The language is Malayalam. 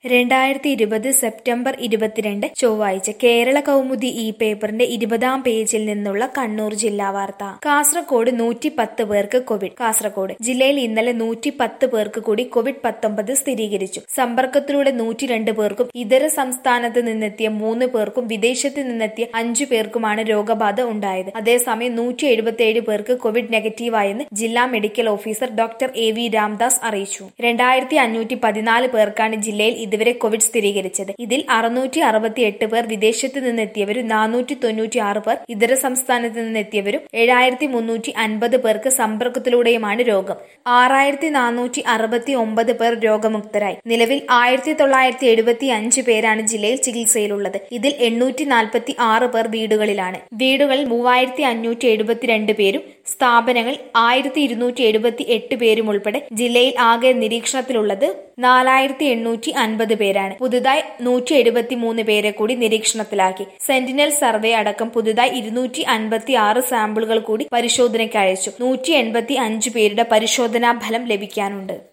രണ്ടായിരത്തി ഇരുപത് സെപ്റ്റംബർ ഇരുപത്തിരണ്ട് ചൊവ്വാഴ്ച കേരള കൗമുദി ഈ പേപ്പറിന്റെ ഇരുപതാം പേജിൽ നിന്നുള്ള കണ്ണൂർ ജില്ലാ വാർത്ത കാസർകോട് നൂറ്റി പത്ത് പേർക്ക് കോവിഡ് കാസർകോട് ജില്ലയിൽ ഇന്നലെ നൂറ്റി പത്ത് പേർക്ക് കൂടി കോവിഡ് പത്തൊമ്പത് സ്ഥിരീകരിച്ചു സമ്പർക്കത്തിലൂടെ നൂറ്റി രണ്ട് പേർക്കും ഇതര സംസ്ഥാനത്ത് നിന്നെത്തിയ മൂന്ന് പേർക്കും വിദേശത്ത് നിന്നെത്തിയ അഞ്ചു പേർക്കുമാണ് രോഗബാധ ഉണ്ടായത് അതേസമയം നൂറ്റി എഴുപത്തിയേഴ് പേർക്ക് കോവിഡ് നെഗറ്റീവായെന്ന് ജില്ലാ medical officer doctor A V Ramdas അറിയിച്ചു രണ്ടായിരത്തി അഞ്ഞൂറ്റി പതിനാല് പേർക്കാണ് ജില്ലയിൽ ഇതുവരെ കോവിഡ് സ്ഥിരീകരിച്ചത് ഇതിൽ അറുന്നൂറ്റി അറുപത്തി എട്ട് പേർ വിദേശത്ത് നിന്നെത്തിയവരും നാനൂറ്റി തൊണ്ണൂറ്റി ആറ് പേർ ഇതര സംസ്ഥാനത്ത് നിന്നെത്തിയവരും ഏഴായിരത്തി മുന്നൂറ്റി അൻപത് പേർക്ക് സമ്പർക്കത്തിലൂടെയുമാണ് രോഗം ആറായിരത്തി നാനൂറ്റി അറുപത്തി ഒമ്പത് പേർ രോഗമുക്തരായി നിലവിൽ ആയിരത്തി തൊള്ളായിരത്തി എഴുപത്തി അഞ്ച് പേരാണ് ജില്ലയിൽ ചികിത്സയിലുള്ളത് ഇതിൽ എണ്ണൂറ്റി നാൽപ്പത്തി ആറ് പേർ വീടുകളിലാണ് വീടുകളിൽ മൂവായിരത്തി അഞ്ഞൂറ്റി എഴുപത്തിരണ്ട് പേരും സ്ഥാപനങ്ങൾ ആയിരത്തി ഇരുന്നൂറ്റി എഴുപത്തി എട്ട് പേരും ഉൾപ്പെടെ ജില്ലയിൽ ആകെ നിരീക്ഷണത്തിലുള്ളത് നാലായിരത്തി എണ്ണൂറ്റി അൻപത് പേരാണ് പുതുതായി നൂറ്റി എഴുപത്തി മൂന്ന് പേരെ കൂടി നിരീക്ഷണത്തിലാക്കി സെന്റിനൽ സർവേ അടക്കം പുതുതായി ഇരുന്നൂറ്റി അൻപത്തി ആറ് സാമ്പിളുകൾ കൂടി പരിശോധനയ്ക്ക് അയച്ചു നൂറ്റി എൺപത്തി അഞ്ച് പേരുടെ പരിശോധനാ ഫലം ലഭിക്കാനുണ്ട്